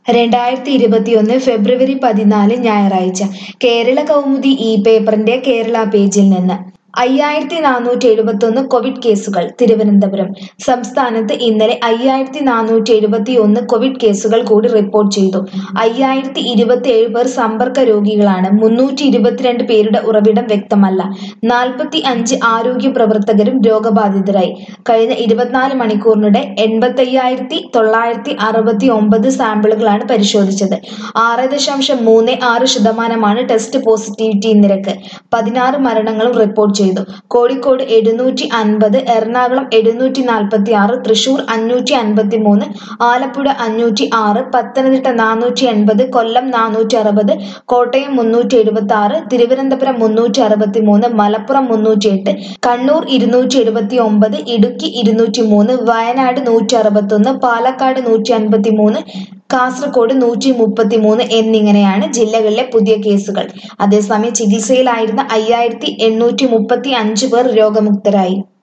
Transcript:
രണ്ടായിരത്തി ഇരുപത്തിയൊന്ന് ഫെബ്രുവരി പതിനാല് ഞായറാഴ്ച കേരള കൗമുദി ഇ പേപ്പറിന്റെ കേരള പേജിൽ നിന്ന് അയ്യായിരത്തി നാനൂറ്റി എഴുപത്തൊന്ന് കോവിഡ് കേസുകൾ തിരുവനന്തപുരം സംസ്ഥാനത്ത് ഇന്നലെ അയ്യായിരത്തി നാനൂറ്റി എഴുപത്തി ഒന്ന് കോവിഡ് കേസുകൾ കൂടി റിപ്പോർട്ട് ചെയ്തു അയ്യായിരത്തി ഇരുപത്തിയേഴ് പേർ സമ്പർക്ക രോഗികളാണ് മുന്നൂറ്റി ഇരുപത്തിരണ്ട് പേരുടെ ഉറവിടം വ്യക്തമല്ല നാൽപ്പത്തി അഞ്ച് ആരോഗ്യ പ്രവർത്തകരും രോഗബാധിതരായി കഴിഞ്ഞ ഇരുപത്തിനാല് മണിക്കൂറിനിടെ എൺപത്തയ്യായിരത്തി തൊള്ളായിരത്തി അറുപത്തി ഒമ്പത് സാമ്പിളുകളാണ് പരിശോധിച്ചത് ആറ് ദശാംശം മൂന്ന് ആറ് ശതമാനമാണ് ടെസ്റ്റ് പോസിറ്റിവിറ്റി നിരക്ക് പതിനാറ് മരണങ്ങളും റിപ്പോർട്ട് ചെയ്തു കോഴിക്കോട് എഴുന്നൂറ്റി അൻപത് എറണാകുളം എഴുന്നൂറ്റി നാൽപ്പത്തി ആറ് തൃശൂർ അഞ്ഞൂറ്റി അൻപത്തി മൂന്ന് ആലപ്പുഴ അഞ്ഞൂറ്റി ആറ് പത്തനംതിട്ട നാനൂറ്റി എൺപത് കൊല്ലം നാനൂറ്റി അറുപത് കോട്ടയം മുന്നൂറ്റി എഴുപത്തി ആറ് തിരുവനന്തപുരം മുന്നൂറ്റി അറുപത്തി മൂന്ന് മലപ്പുറം മുന്നൂറ്റി എട്ട് കണ്ണൂർ ഇരുന്നൂറ്റി എഴുപത്തി ഒമ്പത് ഇടുക്കി ഇരുന്നൂറ്റി മൂന്ന് വയനാട് നൂറ്റി അറുപത്തൊന്ന് പാലക്കാട് നൂറ്റി അൻപത്തി മൂന്ന് കാസർഗോഡ് നൂറ്റി മുപ്പത്തി മൂന്ന് എന്നിങ്ങനെയാണ് ജില്ലകളിലെ പുതിയ കേസുകൾ അതേസമയം ചികിത്സയിലായിരുന്ന അയ്യായിരത്തി എണ്ണൂറ്റി മുപ്പത്തി അഞ്ച് പേർ രോഗമുക്തരായി